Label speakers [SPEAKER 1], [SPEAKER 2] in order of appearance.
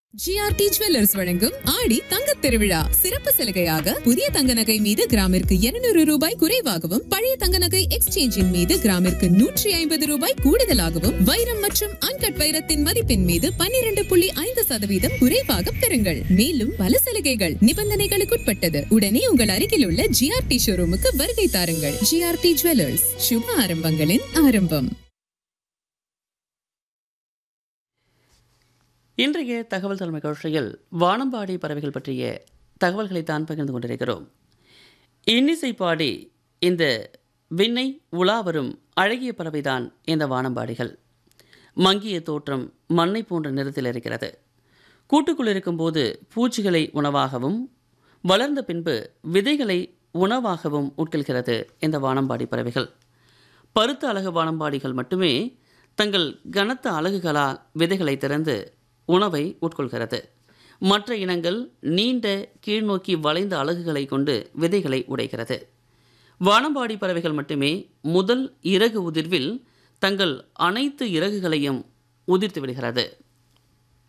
[SPEAKER 1] GRT jewellers வழங்கும் ஆடி தங்க திருவிழா சிறப்பு சலுகையாக புதிய தங்க நகை மீது கிராமிற்கு 200 ரூபாய் குறைவாகவும் பழைய தங்க நகை எக்ஸ்சேஞ்சின் மீது கிராமிற்கு நூற்றி ஐம்பது ரூபாய் கூடுதலாகவும் வைரம் மற்றும் அன்கட் வைரத்தின் மதிப்பின் மீது 12.5% புள்ளி ஐந்து சதவீதம் குறைவாக பெறுங்கள் மேலும் பல சலுகைகள் நிபந்தனைகளுக்குட்பட்டது உடனே உங்கள் அருகில் உள்ள ஜிஆர்டி ஷோரூமுக்கு வருகை தாருங்கள் ஜிஆர்டி ஜுவல்லர்ஸ் சுப ஆரம்பங்களின் ஆரம்பம்
[SPEAKER 2] இன்றைய தகவல் தலைமை நிகழ்ச்சியில் வானம்பாடி பறவைகள் பற்றிய தகவல்களை தான் பகிர்ந்து கொண்டிருக்கிறோம் இன்னிசை பாடி இந்த விண்ணை உலா வரும் அழகிய பறவைதான் இந்த வானம்பாடிகள் மங்கிய தோற்றம் மண்ணை போன்ற நிறத்தில் இருக்கிறது கூட்டுக்குள் இருக்கும்போது பூச்சிகளை உணவாகவும் வளர்ந்த பின்பு விதைகளை உணவாகவும் உட்கொள்கிறது இந்த வானம்பாடி பறவைகள் பருத்த அழகு வானம்பாடிகள் மட்டுமே தங்கள் கனத்த அலகுகளால் விதைகளை திறந்து உணவை உட்கொள்கிறது மற்ற இனங்கள் நீண்ட கீழ்நோக்கி வளைந்த அலகுகளை கொண்டு விதைகளை உடைக்கிறது வானம்பாடி பறவைகள் மட்டுமே முதல் இறகு உதிர்வில் தங்கள் அனைத்து இறகுகளையும் உதிர்த்து விடுகிறது